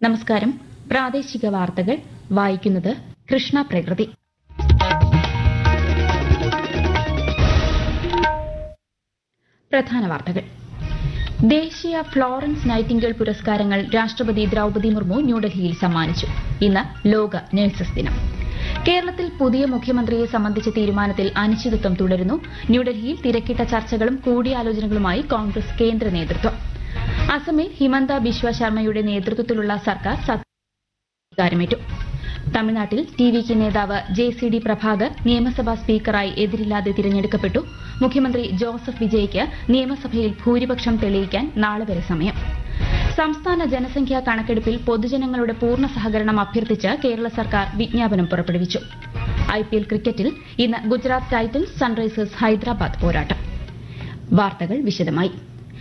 നമസ്കാരം പ്രാദേശിക വാർത്തകൾ വായിക്കുന്നത് കൃഷ്ണ പ്രകൃതി പ്രധാന വാർത്തകൾ ദേശീയ ഫ്ലോറൻസ് നൈറ്റിംഗേൽ പുരസ്കാരങ്ങൾ രാഷ്ട്രപതി ദ്രൌപതി മുർമു ന്യൂഡൽഹിയിൽ സമ്മാനിച്ചു ഇന്ന് ലോക നഴ്സസ് ദിനം കേരളത്തിൽ പുതിയ മുഖ്യമന്ത്രിയെ സംബന്ധിച്ച തീരുമാനത്തിൽ അനിശ്ചിതത്വം തുടരുന്നു ന്യൂഡൽഹിയിൽ തിരക്കിട്ട ചർച്ചകളും കൂടിയാലോചനകളുമായി കോൺഗ്രസ് കേന്ദ്ര നേതൃത്വം അസമിൽ ഹിമന്ത ബിശ്വ ശർമ്മയുടെ നേതൃത്വത്തിലുള്ള സർക്കാർ അധികാരമേറ്റു തമിഴ്നാട്ടിൽ ടി വി കെ നേതാവ് ജെ സി ഡി പ്രഭാകർ നിയമസഭാ സ്പീക്കറായി എതിരില്ലാതെ തിരഞ്ഞെടുക്കപ്പെട്ടു മുഖ്യമന്ത്രി ജോസഫ് വിജയ്ക്ക് നിയമസഭയിൽ ഭൂരിപക്ഷം തെളിയിക്കാൻ നാളെ വരെ സമയം സംസ്ഥാന ജനസംഖ്യാ കണക്കെടുപ്പിൽ പൊതുജനങ്ങളുടെ പൂർണ്ണ സഹകരണം അഭ്യർത്ഥിച്ച് കേരള സർക്കാർ വിജ്ഞാപനം പുറപ്പെടുവിച്ചു ഐപിഎൽ ക്രിക്കറ്റിൽ ഇന്ന് ഗുജറാത്ത് ടൈറ്റൻസ് സൺറൈസേഴ്സ് ഹൈദരാബാദ് പോരാട്ടം വാർത്തകൾ വിശദമായി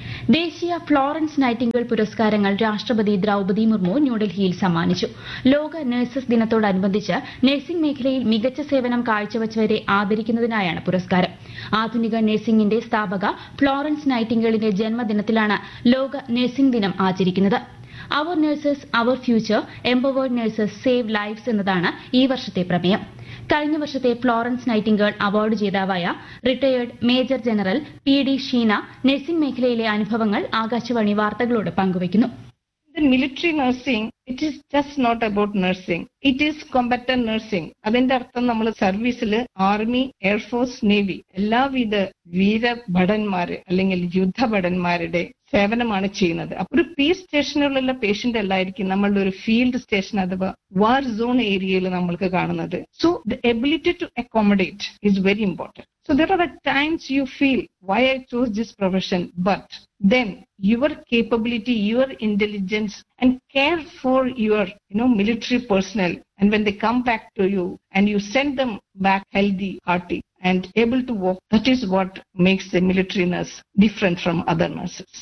ദേശീയ ഫ്ലോറൻസ് നൈറ്റിംഗേൽ പുരസ്കാരങ്ങൾ രാഷ്ട്രപതി ദ്രൌപതി മുർമു ന്യൂഡൽഹിയിൽ സമ്മാനിച്ചു ലോക നഴ്സസ് ദിനത്തോടനുബന്ധിച്ച് നഴ്സിംഗ് മേഖലയിൽ മികച്ച സേവനം കാഴ്ചവച്ചവരെ ആദരിക്കുന്നതിനായാണ് പുരസ്കാരം ആധുനിക നഴ്സിംഗിന്റെ സ്ഥാപക ഫ്ലോറൻസ് നൈറ്റിംഗേലിന്റെ ജന്മദിനത്തിലാണ് ലോക നഴ്സിംഗ് ദിനം ആചരിക്കുന്നത് our nurses our future empowered nurses save lives എന്നതാണ് ഈ വർഷത്തെ പ്രമേയം കഴിഞ്ഞ വർഷത്തെ ഫ്ലോറൻസ് നൈറ്റിംഗേൾ അവാർഡ് ജേതാവായ retired major general P D Sheena nursing മേഖലയിലെ അനുഭവങ്ങൾ ആകാശവാണി വാർത്തകളോട് പങ്കുവയ്ക്കുന്നു The military nursing, it is just not about nursing. It is combatant nursing. അതിന്റെ അർത്ഥം നമ്മൾ സർവീസിൽ ആർമി എയർഫോഴ്സ് നേവി എല്ലാവിധ വീരഭടന്മാര് അല്ലെങ്കിൽ യുദ്ധഭടന്മാരുടെ സേവനമാണ് ചെയ്യുന്നത് അപ്പൊ ഒരു പീസ് സ്റ്റേഷനിലുള്ള പേഷ്യന്റ് അല്ലായിരിക്കും നമ്മളുടെ ഒരു ഫീൽഡ് സ്റ്റേഷൻ അഥവാ വാർ സോൺ ഏരിയയിൽ നമ്മൾക്ക് കാണുന്നത് so the ability to accommodate is very important So there are the times you feel why I chose this profession, but then your capability, your intelligence and care for your, you know, military personnel. And when they come back to you and you send them back healthy, hearty and able to walk, that is what makes the military nurse different from other nurses.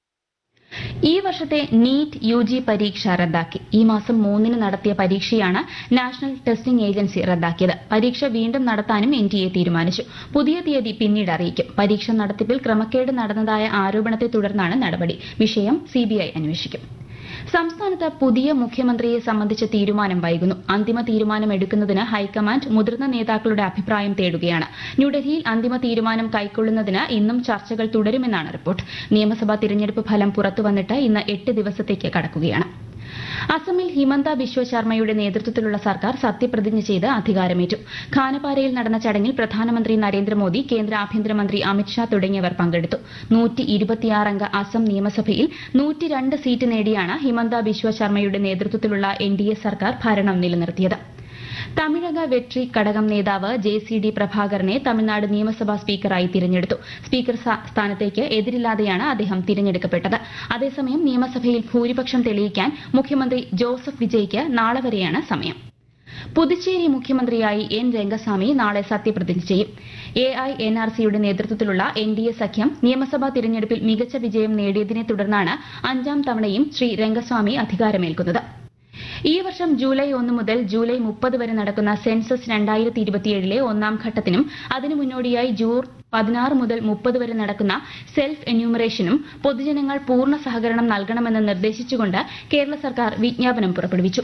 ഈ വർഷത്തെ NEET U G പരീക്ഷ റദ്ദാക്കി ഈ മാസം മൂന്നിന് നടത്തിയ പരീക്ഷയാണ് national testing agency റദ്ദാക്കിയത് പരീക്ഷ വീണ്ടും നടത്താനും എൻ ടി എ തീരുമാനിച്ചു പുതിയ തീയതി പിന്നീട് അറിയിക്കും പരീക്ഷ നടത്തിപ്പിൽ ക്രമക്കേട് നടന്നതായ ആരോപണത്തെ തുടർന്നാണ് നടപടി വിഷയം സിബിഐ അന്വേഷിക്കും സംസ്ഥാനത്ത് പുതിയ മുഖ്യമന്ത്രിയെ സംബന്ധിച്ച തീരുമാനം വൈകുന്നു അന്തിമ തീരുമാനം എടുക്കുന്നതിന് ഹൈക്കമാൻഡ് മുതിർന്ന നേതാക്കളുടെ അഭിപ്രായം തേടുകയാണ് ന്യൂഡൽഹിയിൽ അന്തിമ തീരുമാനം കൈക്കൊള്ളുന്നതിന് ഇന്നും ചർച്ചകൾ തുടരുമെന്നാണ് റിപ്പോർട്ട് നിയമസഭാ തിരഞ്ഞെടുപ്പ് ഫലം പുറത്തുവന്നിട്ട് ഇന്ന് എട്ട് ദിവസത്തേക്ക് കടക്കുകയാണ് അസമിൽ ഹിമന്ത ബിശ്വ ശർമ്മയുടെ നേതൃത്വത്തിലുള്ള സർക്കാർ സത്യപ്രതിജ്ഞ ചെയ്ത് അധികാരമേറ്റു ഖാനപാരയിൽ നടന്ന ചടങ്ങിൽ പ്രധാനമന്ത്രി നരേന്ദ്രമോദി കേന്ദ്ര ആഭ്യന്തരമന്ത്രി അമിത്ഷാ തുടങ്ങിയവർ പങ്കെടുത്തു നൂറ്റി ഇരുപത്തിയാറംഗ അസം നിയമസഭയിൽ നൂറ്റിരണ്ട് സീറ്റ് നേടിയാണ് ഹിമന്ത ബിശ്വ ശർമ്മയുടെ നേതൃത്വത്തിലുള്ള എൻ ഡി എ സർക്കാർ ഭരണം നിലനിർത്തിയത് തമിഴക വെട്രി ഘടകം നേതാവ് ജെ സി ഡി പ്രഭാകരനെ തമിഴ്നാട് നിയമസഭാ സ്പീക്കറായി തിരഞ്ഞെടുത്തു സ്പീക്കർ സ്ഥാനത്തേക്ക് എതിരില്ലാതെയാണ് അദ്ദേഹം തിരഞ്ഞെടുക്കപ്പെട്ടത് അതേസമയം നിയമസഭയിൽ ഭൂരിപക്ഷം തെളിയിക്കാൻ മുഖ്യമന്ത്രി ജോസഫ് വിജയ്ക്ക് നാളെ വരെയാണ് സമയം പുതുച്ചേരി മുഖ്യമന്ത്രിയായി എൻ രംഗസ്വാമി നാളെ സത്യപ്രതിജ്ഞ ചെയ്യും എ ഐ എൻ ആർ സിയുടെ നേതൃത്വത്തിലുള്ള എൻ ഡി എ സഖ്യം നിയമസഭാ തിരഞ്ഞെടുപ്പിൽ മികച്ച വിജയം നേടിയതിനെ തുടർന്നാണ് അഞ്ചാം തവണയും ശ്രീ രംഗസ്വാമി അധികാരമേൽക്കുന്നത് ഈ വർഷം ജൂലൈ ഒന്ന് മുതൽ ജൂലൈ മുപ്പത് വരെ നടക്കുന്ന സെൻസസ് രണ്ടായിരത്തി ഇരുപത്തിയേഴിലെ ഒന്നാം ഘട്ടത്തിനും അതിനു മുന്നോടിയായി ജൂൺ പതിനാറ് മുതൽ മുപ്പത് വരെ നടക്കുന്ന സെൽഫ് എന്യൂമറേഷനും പൊതുജനങ്ങൾ പൂർണ്ണ സഹകരണം നൽകണമെന്ന് നിർദ്ദേശിച്ചുകൊണ്ട് കേരള സർക്കാർ വിജ്ഞാപനം പുറപ്പെടുവിച്ചു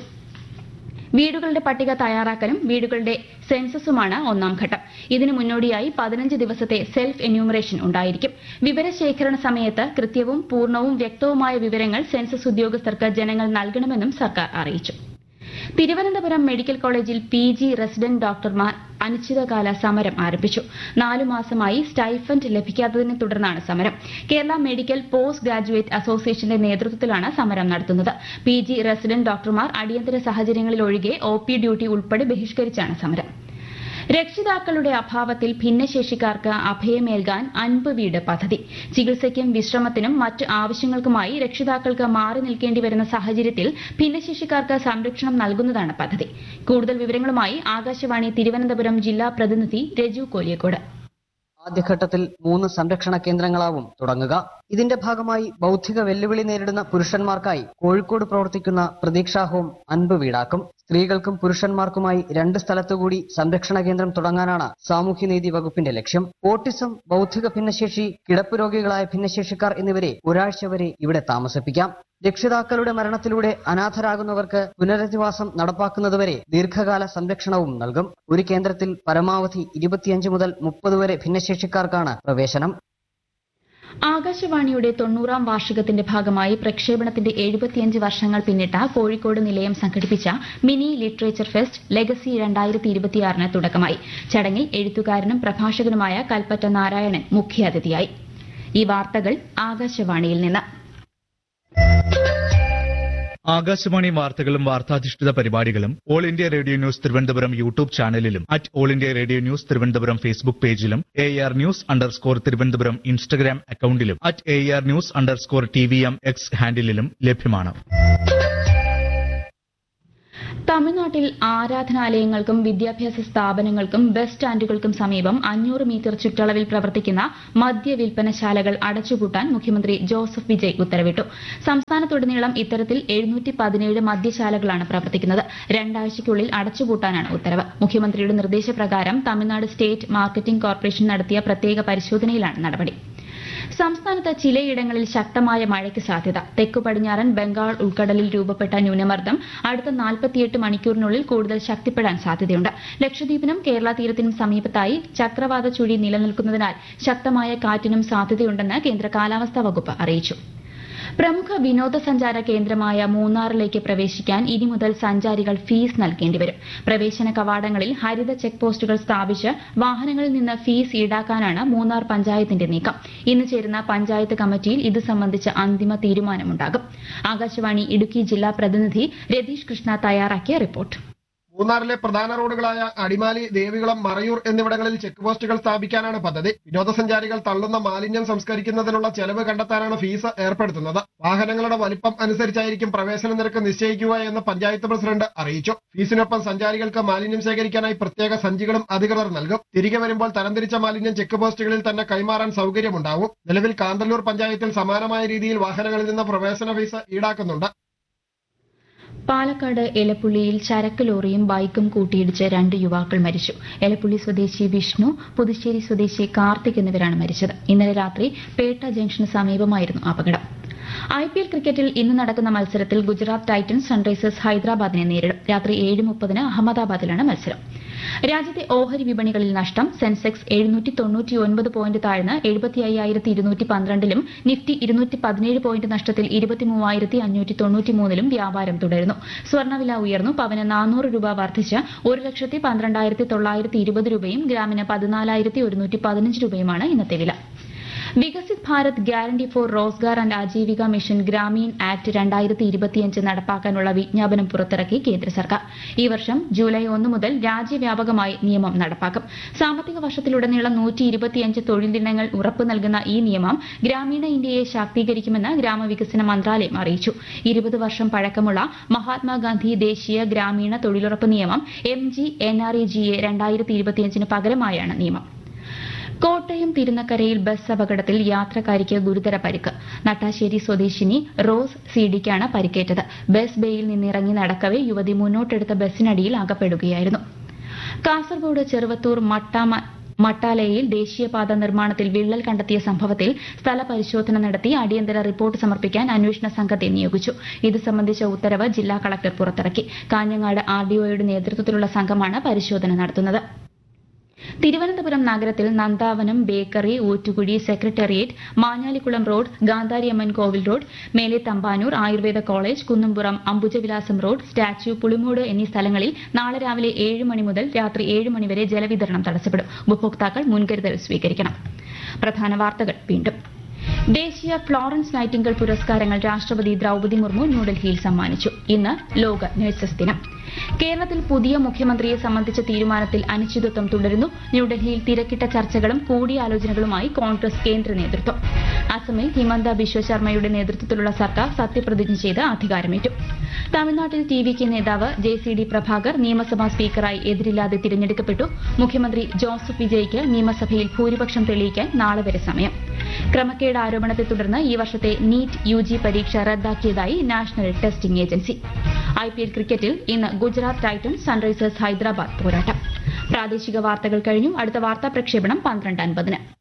വീടുകളുടെ പട്ടിക തയ്യാറാക്കലും വീടുകളുടെ സെൻസസുമാണ് ഒന്നാം ഘട്ടം ഇതിനു മുന്നോടിയായി പതിനഞ്ച് ദിവസത്തെ സെൽഫ് എന്യൂമറേഷൻ ഉണ്ടായിരിക്കും വിവരശേഖരണ സമയത്ത് കൃത്യവും പൂർണ്ണവും വ്യക്തവുമായ വിവരങ്ങൾ സെൻസസ് ഉദ്യോഗസ്ഥർക്ക് ജനങ്ങൾ നൽകണമെന്നും സർക്കാർ അറിയിച്ചു തിരുവനന്തപുരം മെഡിക്കൽ കോളേജിൽ പി ജി റെസിഡന്റ് ഡോക്ടർമാർ അനിശ്ചിതകാല സമരം ആരംഭിച്ചു നാലു മാസമായി സ്റ്റൈഫൻഡ് ലഭിക്കാത്തതിനെ തുടർന്നാണ് സമരം കേരള മെഡിക്കൽ പോസ്റ്റ് ഗ്രാജുവേറ്റ് അസോസിയേഷന്റെ നേതൃത്വത്തിലാണ് സമരം നടത്തുന്നത് പി ജി റെസിഡന്റ് ഡോക്ടർമാർ അടിയന്തര സാഹചര്യങ്ങളിൽ ഒഴികെ ഒ പി ഡ്യൂട്ടി ഉൾപ്പെടെ ബഹിഷ്കരിച്ചാണ് സമരം രക്ഷിതാക്കളുടെ അഭാവത്തിൽ ഭിന്നശേഷിക്കാർക്ക് അഭയമേൽകാൻ അൻപ് വീട് പദ്ധതി ചികിത്സയ്ക്കും വിശ്രമത്തിനും മറ്റ് ആവശ്യങ്ങൾക്കുമായി രക്ഷിതാക്കൾക്ക് മാറി നിൽക്കേണ്ടി വരുന്ന സാഹചര്യത്തിൽ ഭിന്നശേഷിക്കാർക്ക് സംരക്ഷണം നൽകുന്നതാണ് പദ്ധതി കൂടുതൽ വിവരങ്ങളുമായി ആകാശവാണി തിരുവനന്തപുരം ജില്ലാ പ്രതിനിധി രജു കോലിയക്കോട് ആദ്യഘട്ടത്തിൽ മൂന്ന് സംരക്ഷണ കേന്ദ്രങ്ങളാവും തുടങ്ങുക ഇതിന്റെ ഭാഗമായി ബൗദ്ധിക വെല്ലുവിളി നേരിടുന്ന പുരുഷന്മാർക്കായി കോഴിക്കോട് പ്രവർത്തിക്കുന്ന പ്രതീക്ഷാ ഹോം അൻപ് വീടാക്കും സ്ത്രീകൾക്കും പുരുഷന്മാർക്കുമായി രണ്ട് സ്ഥലത്തുകൂടി സംരക്ഷണ കേന്ദ്രം തുടങ്ങാനാണ് സാമൂഹ്യനീതി വകുപ്പിന്റെ ലക്ഷ്യം ഓട്ടിസം ബൗദ്ധിക ഭിന്നശേഷി കിടപ്പ് രോഗികളായ ഭിന്നശേഷിക്കാർ എന്നിവരെ ഒരാഴ്ച വരെ ഇവിടെ താമസിപ്പിക്കാം രക്ഷിതാക്കളുടെ മരണത്തിലൂടെ അനാഥരാകുന്നവർക്ക് പുനരധിവാസം നടപ്പാക്കുന്നതുവരെ ദീർഘകാല സംരക്ഷണവും നൽകും ഒരു കേന്ദ്രത്തിൽ പരമാവധി ഇരുപത്തിയഞ്ച് മുതൽ മുപ്പത് വരെ ഭിന്നശേഷിക്കാർക്കാണ് പ്രവേശനം ആകാശവാണിയുടെ തൊണ്ണൂറാം വാർഷികത്തിന്റെ ഭാഗമായി പ്രക്ഷേപണത്തിന്റെ എഴുപത്തിയഞ്ച് വർഷങ്ങൾ പിന്നിട്ട കോഴിക്കോട് നിലയം സംഘടിപ്പിച്ച മിനി ലിറ്ററേച്ചർ ഫെസ്റ്റ് ലെഗസി രണ്ടായിരത്തി ഇരുപത്തിയാറിന് തുടക്കമായി ചടങ്ങിൽ എഴുത്തുകാരനും പ്രഭാഷകനുമായ കൽപ്പറ്റ നാരായണൻ മുഖ്യാതിഥിയായി ഈ വാർത്തകൾ ആകാശവാണിയിൽ നിന്ന് ആകാശവാണി വാർത്തകളും വാർത്താധിഷ്ഠിത പരിപാടികളും all India radio news Thiruvananthapuram YouTube ചാനലിലും at all India radio news Thiruvananthapuram Facebook പേജിലും A R news underscore Thiruvananthapuram Instagram അക്കൌണ്ടിലും at A R news underscore T V M X ഹാൻഡിലും ലഭ്യമാണ് തമിഴ്നാട്ടിൽ ആരാധനാലയങ്ങൾക്കും വിദ്യാഭ്യാസ സ്ഥാപനങ്ങൾക്കും ബസ് സ്റ്റാൻഡുകൾക്കും സമീപം അഞ്ഞൂറ് മീറ്റർ ചുറ്റളവിൽ പ്രവർത്തിക്കുന്ന മദ്യവിൽപ്പനശാലകൾ അടച്ചുപൂട്ടാൻ മുഖ്യമന്ത്രി ജോസഫ് വിജയ് ഉത്തരവിട്ടു സംസ്ഥാനത്തുടനീളം ഇത്തരത്തിൽ എഴുന്നൂറ്റി പതിനേഴ് മദ്യശാലകളാണ് പ്രവർത്തിക്കുന്നത് രണ്ടാഴ്ചയ്ക്കുള്ളിൽ അടച്ചുപൂട്ടാനാണ് ഉത്തരവ് മുഖ്യമന്ത്രിയുടെ നിർദ്ദേശപ്രകാരം തമിഴ്നാട് സ്റ്റേറ്റ് മാർക്കറ്റിംഗ് കോർപ്പറേഷൻ നടത്തിയ പ്രത്യേക പരിശോധനയിലാണ് നടപടി സംസ്ഥാനത്ത് ചിലയിടങ്ങളിൽ ശക്തമായ മഴയ്ക്ക് സാധ്യത തെക്കു പടിഞ്ഞാറൻ ബംഗാൾ ഉൾക്കടലിൽ രൂപപ്പെട്ട ന്യൂനമർദ്ദം അടുത്ത നാൽപ്പത്തിയെട്ട് മണിക്കൂറിനുള്ളിൽ കൂടുതൽ ശക്തിപ്പെടാൻ സാധ്യതയുണ്ട് ലക്ഷദ്വീപിനും കേരള തീരത്തിനും സമീപത്തായി ചക്രവാത ചുഴി നിലനിൽക്കുന്നതിനാൽ ശക്തമായ കാറ്റിനും സാധ്യതയുണ്ടെന്ന് കേന്ദ്ര കാലാവസ്ഥാ വകുപ്പ് അറിയിച്ചു പ്രമുഖ വിനോദസഞ്ചാര കേന്ദ്രമായ മൂന്നാറിലേക്ക് പ്രവേശിക്കാൻ ഇനി മുതൽ സഞ്ചാരികൾ ഫീസ് നൽകേണ്ടി വരും പ്രവേശന കവാടങ്ങളിൽ ഹരിത ചെക്ക് പോസ്റ്റുകൾ സ്ഥാപിച്ച് വാഹനങ്ങളിൽ നിന്ന് ഫീസ് ഈടാക്കാനാണ് മൂന്നാർ പഞ്ചായത്തിന്റെ നീക്കം ഇന്ന് ചേരുന്ന പഞ്ചായത്ത് കമ്മിറ്റിയിൽ ഇത് സംബന്ധിച്ച് അന്തിമ തീരുമാനമുണ്ടാകും ആകാശവാണി ഇടുക്കി ജില്ലാ പ്രതിനിധി രതീഷ് കൃഷ്ണ തയ്യാറാക്കിയ റിപ്പോർട്ട് മൂന്നാറിലെ പ്രധാന റോഡുകളായ അടിമാലി ദേവികുളം മറയൂർ എന്നിവിടങ്ങളിൽ ചെക്ക് പോസ്റ്റുകൾ സ്ഥാപിക്കാനാണ് പദ്ധതി വിനോദസഞ്ചാരികൾ തള്ളുന്ന മാലിന്യം സംസ്കരിക്കുന്നതിനുള്ള ചെലവ് കണ്ടെത്താനാണ് ഫീസ് ഏർപ്പെടുത്തുന്നത് വാഹനങ്ങളുടെ വലിപ്പം അനുസരിച്ചായിരിക്കും പ്രവേശന നിരക്ക് നിശ്ചയിക്കുക എന്ന് പഞ്ചായത്ത് പ്രസിഡന്റ് അറിയിച്ചു ഫീസിനൊപ്പം സഞ്ചാരികൾക്ക് മാലിന്യം ശേഖരിക്കാനായി പ്രത്യേക സഞ്ചികളും അധികൃതർ നൽകും തിരികെ വരുമ്പോൾ തരംതിരിച്ച മാലിന്യം ചെക്ക് പോസ്റ്റുകളിൽ തന്നെ കൈമാറാൻ സൗകര്യമുണ്ടാവും നിലവിൽ കാന്തല്ലൂർ പഞ്ചായത്തിൽ സമാനമായ രീതിയിൽ വാഹനങ്ങളിൽ നിന്ന് പ്രവേശന ഫീസ് ഈടാക്കുന്നുണ്ട് പാലക്കാട് എലപ്പുള്ളിയിൽ ചരക്ക് ലോറിയും ബൈക്കും കൂട്ടിയിടിച്ച് രണ്ട് യുവാക്കൾ മരിച്ചു എലപ്പുള്ളി സ്വദേശി വിഷ്ണു പുതുശ്ശേരി സ്വദേശി കാർത്തിക് എന്നിവരാണ് മരിച്ചത് ഇന്നലെ രാത്രി പേട്ട ജംഗ്ഷന് സമീപമായിരുന്നു അപകടം ഐ പി എൽ ക്രിക്കറ്റിൽ ഇന്ന് നടക്കുന്ന മത്സരത്തിൽ ഗുജറാത്ത് ടൈറ്റൻസ് സൺറൈസേഴ്സ് ഹൈദരാബാദിനെ നേരിടും രാത്രി ഏഴ് മുപ്പതിന് അഹമ്മദാബാദിലാണ് മത്സരം രാജ്യത്തെ ഓഹരി വിപണികളിൽ നഷ്ടം സെൻസെക്സ് എഴുന്നൂറ്റി തൊണ്ണൂറ്റി ഒൻപത് പോയിന്റ് താഴ്ന്ന് എഴുപത്തി അയ്യായിരത്തി ഇരുന്നൂറ്റി പന്ത്രണ്ടിലും നിഫ്റ്റി ഇരുന്നൂറ്റി പതിനേഴ് പോയിന്റ് നഷ്ടത്തിൽ ഇരുപത്തി മൂവായിരത്തി അഞ്ഞൂറ്റി തൊണ്ണൂറ്റി മൂന്നിലും വ്യാപാരം തുടരുന്നു സ്വർണ്ണവില ഉയർന്നു പവന് നാനൂറ് രൂപ വർദ്ധിച്ച് ഒരു ലക്ഷത്തി പന്ത്രണ്ടായിരത്തി തൊള്ളായിരത്തി ഇരുപത് രൂപയും ഗ്രാമിന് പതിനാലായിരത്തി ഒരുന്നൂറ്റി പതിനഞ്ച് രൂപയുമാണ് ഇന്നത്തെ വില Viksit Bharat guarantee for Rozgar and Aajeevika mission Gramin act രണ്ടായിരത്തി ഇരുപത്തിയഞ്ച് നടപ്പാക്കാനുള്ള വിജ്ഞാപനം പുറത്തിറക്കി കേന്ദ്ര സർക്കാർ ഈ വർഷം ജൂലൈ ഒന്ന് മുതൽ രാജ്യവ്യാപകമായി നിയമം നടപ്പാക്കും സാമ്പത്തിക വർഷത്തിലുടനീളം നൂറ്റി ഇരുപത്തിയഞ്ച് തൊഴിലിനങ്ങൾ ഉറപ്പു നൽകുന്ന ഈ നിയമം ഗ്രാമീണ ഇന്ത്യയെ ശാക്തീകരിക്കുമെന്ന് ഗ്രാമവികസന മന്ത്രാലയം അറിയിച്ചു ഇരുപത് വർഷം പഴക്കമുള്ള മഹാത്മാഗാന്ധി ദേശീയ ഗ്രാമീണ തൊഴിലുറപ്പ് നിയമം M G N R E G A രണ്ടായിരത്തി ഇരുപത്തിയഞ്ചിന് പകരമായാണ് നിയമം കോട്ടയം തിരുനക്കരയിൽ ബസ് അപകടത്തിൽ യാത്രക്കാരിക്ക് ഗുരുതര പരിക്ക് നട്ടാശ്ശേരി സ്വദേശിനി റോസ് സിഡിക്കാണ് പരിക്കേറ്റത് ബസ് ബേയിൽ നിന്നിറങ്ങി നടക്കവെ യുവതി മുന്നോട്ടെടുത്ത ബസ്സിനടിയിൽ അകപ്പെടുകയായിരുന്നു കാസർഗോഡ് ചെറുവത്തൂർ മട്ടാമ മട്ടാലയിൽ ദേശീയപാത നിർമ്മാണത്തിൽ വിള്ളൽ കണ്ടെത്തിയ സംഭവത്തിൽ സ്ഥലപരിശോധന നടത്തി അടിയന്തര റിപ്പോർട്ട് സമർപ്പിക്കാൻ അന്വേഷണ സംഘത്തെ നിയോഗിച്ചു ഇത് സംബന്ധിച്ച ഉത്തരവ് ജില്ലാ കളക്ടർ പുറത്തിറക്കി കാഞ്ഞങ്ങാട് ആർഡിഒയുടെ നേതൃത്വത്തിലുള്ള സംഘമാണ് പരിശോധന നടത്തുന്നത് തിരുവനന്തപുരം നഗരത്തിൽ Nandavanam bakery Oottukuzhi secretariat Manjalikulam road Gandhariamman Kovil road Mele Thampanoor Ayurveda college Kunnumpuram Ambujavilasam road statue Pulimoodu എന്നീ സ്ഥലങ്ങളിൽ നാളെ രാവിലെ ഏഴ് മണി മുതൽ രാത്രി ഏഴ് മണിവരെ ജലവിതരണം തടസ്സപ്പെടും ഉപഭോക്താക്കൾ മുൻകരുതൽ സ്വീകരിക്കണം പ്രധാന വാർത്തകൾ വീണ്ടും ദേശീയ ഫ്ലോറൻസ് നൈറ്റിംഗൽ പുരസ്കാരങ്ങൾ രാഷ്ട്രപതി ദ്രൌപതി മുർമു ന്യൂഡൽഹിയിൽ സമ്മാനിച്ചു ഇന്ന് ലോക നഴ്സസ് ദിനം കേരളത്തിൽ പുതിയ മുഖ്യമന്ത്രിയെ സംബന്ധിച്ച തീരുമാനത്തിൽ അനിശ്ചിതത്വം തുടരുന്നു ന്യൂഡൽഹിയിൽ തിരക്കിട്ട ചർച്ചകളും കൂടിയാലോചനകളുമായി കോൺഗ്രസ് കേന്ദ്ര നേതൃത്വം അസമിൽ ഹിമന്ത ബിശ്വ ശർമ്മയുടെ നേതൃത്വത്തിലുള്ള സർക്കാർ സത്യപ്രതിജ്ഞ ചെയ്ത് അധികാരമേറ്റു തമിഴ്നാട്ടിൽ ടി വി കെ നേതാവ് ജെ സി ഡി പ്രഭാകർ നിയമസഭാ സ്പീക്കറായി എതിരില്ലാതെ തിരഞ്ഞെടുക്കപ്പെട്ടു മുഖ്യമന്ത്രി ജോസഫ് വിജയ്ക്ക് നിയമസഭയിൽ ഭൂരിപക്ഷം തെളിയിക്കാൻ നാളെ വരെ സമയം ക്രമക്കേട് ആരോപണത്തെ തുടർന്ന് ഈ വർഷത്തെ നീറ്റ് യു ജി പരീക്ഷ റദ്ദാക്കിയതായി national testing agency I P L ക്രിക്കറ്റിൽ ഇന്ന് ഗുജറാത്ത് ടൈറ്റൻസ് സൺറൈസേഴ്സ് ഹൈദരാബാദ് പോരാട്ടം പ്രാദേശിക വാർത്തകൾ കഴിഞ്ഞു അടുത്ത വാർത്താ പ്രക്ഷേപണം പന്ത്രണ്ട് അൻപതിന്